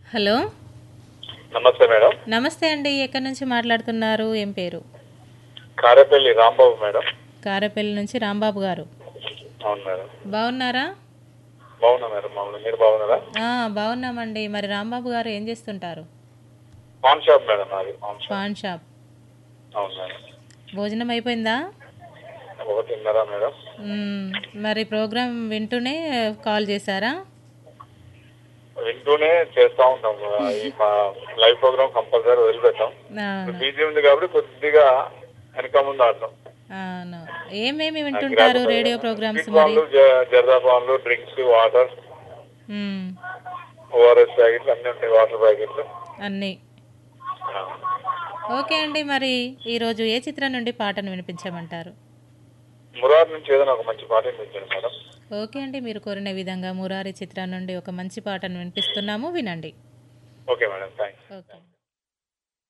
Hello నమస్తే madam నమస్తే అండి ఎక్కడి నుంచి మాట్లాడుతున్నారు ఏం పేరు కారేపల్లి రాంబాబు మేడం కారేపల్లి నుంచి రాంబాబు గారు అవును మేడం బాగున్నారా బాగున్నా మేడం బాగున్నా మీరు బాగున్నారా ఆ, బాగున్నామండి మరి రాంబాబు గారు ఏం చేస్తుంటారు పాన్ షాప్ మేడం నాది పాన్ షాప్ పాన్ షాప్ అవును మేడం భోజనం అయిపోయిందా ఒకటిన్నరా మేడం మ్మ్, మరి ప్రోగ్రామ్ వింటూనే కాల్ చేశారా వింటూనే చేస్తా ఉంటాం ఈ మా లైవ్ ప్రోగ్రామ్ కంపల్సరీ వదిలిపెట్టాం అవును బిజీ ఉంది కాబట్టి కొద్దిగా వెనక ముందు ఆడతాం అవును ఏమేమి వింటుంటారు రేడియో ప్రోగ్రామ్స్ స్వీట్ మరి పాన్లు జ- జర్దా పాన్లు డ్రింక్స్ వాటర్ మ్మ్, ఓఆర్ఎస్ ప్యాకెట్లు అన్నీ ఉంటాయి వాటర్ ప్యాకెట్లు అన్నీ ఆ. ఓకే అండి మరి ఈరోజు ఏ చిత్రం నుండి పాటను వినిపించమంటారు మురార్ నుంచి ఏదైనా ఒక మంచి పాట వినిపించండి మేడం ఓకే అండి మీరు కోరిన విధంగా మురారి చిత్రం నుండి ఒక మంచి పాటను వినిపిస్తున్నాము వినండి ఓకే మేడం థ్యాంక్స్ ఓకే